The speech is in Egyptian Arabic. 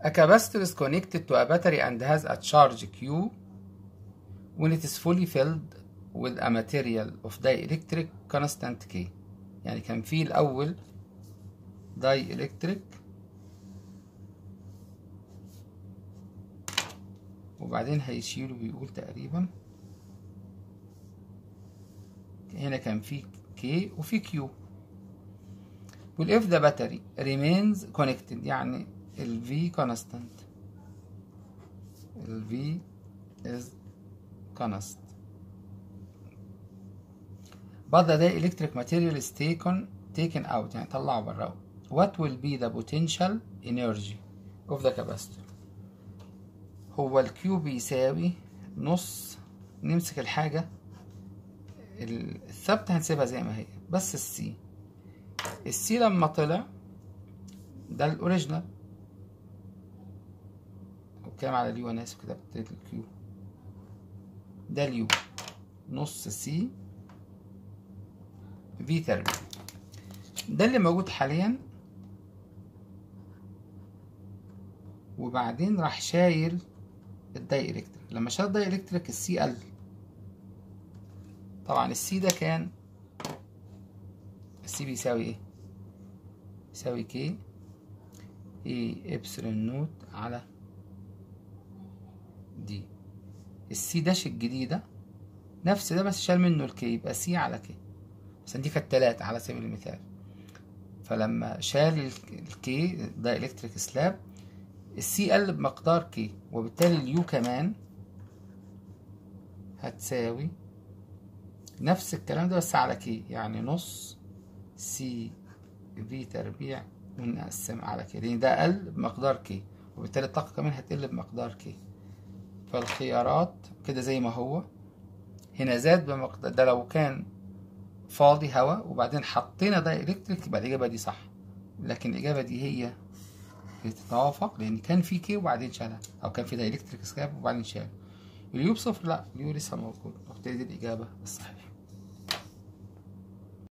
A capacitor is connected to a battery and has a charge Q when it is fully filled with a material of dielectric constant K يعني كان في الأول dielectric وبعدين هيشيله بيقول تقريبا هنا كان في K وفي Q بيقول if the battery remains connected يعني ال V constant ال V is constant but the dielectric material is taken taken out يعني طلعه بره what will be the potential energy of the capacitor هو الكيو بيساوي نص نمسك الحاجة الثابتة هنسيبها زي ما هي بس السي السي لما طلع ده الاوريجينال بتكلم على اليو انا اسف كده ابتديت الكيو ده اليو نص سي في تربيع ده اللي موجود حاليا وبعدين راح شايل الداي الكتريك لما شال الداي الكتريك السي قل طبعا السي ده كان السي بيساوي ايه يساوي كي اي ابسلون نوت على دي السي داش الجديدة نفس ده بس شال منه الكي يبقى سي على كي بس دي كانت تلاتة على سبيل المثال فلما شال الكي ده الكتريك سلاب السي قل بمقدار كي وبالتالي اليو كمان هتساوي نفس الكلام ده بس على كي يعني نص سي في تربيع ونقسم على كي لان ده قل بمقدار كي وبالتالي الطاقة كمان هتقل بمقدار كي فالخيارات كده زي ما هو هنا زاد بمقدار ده لو كان فاضي هواء وبعدين حطينا ده الكتريك يبقى الإجابة دي صح لكن الإجابة دي هي بتتوافق لأن كان في كي وبعدين شالها أو كان في ده الكتريك سكاب وبعدين شال اليو بصفر لا اليو لسه موجود وبالتالي دي الإجابة الصحيحة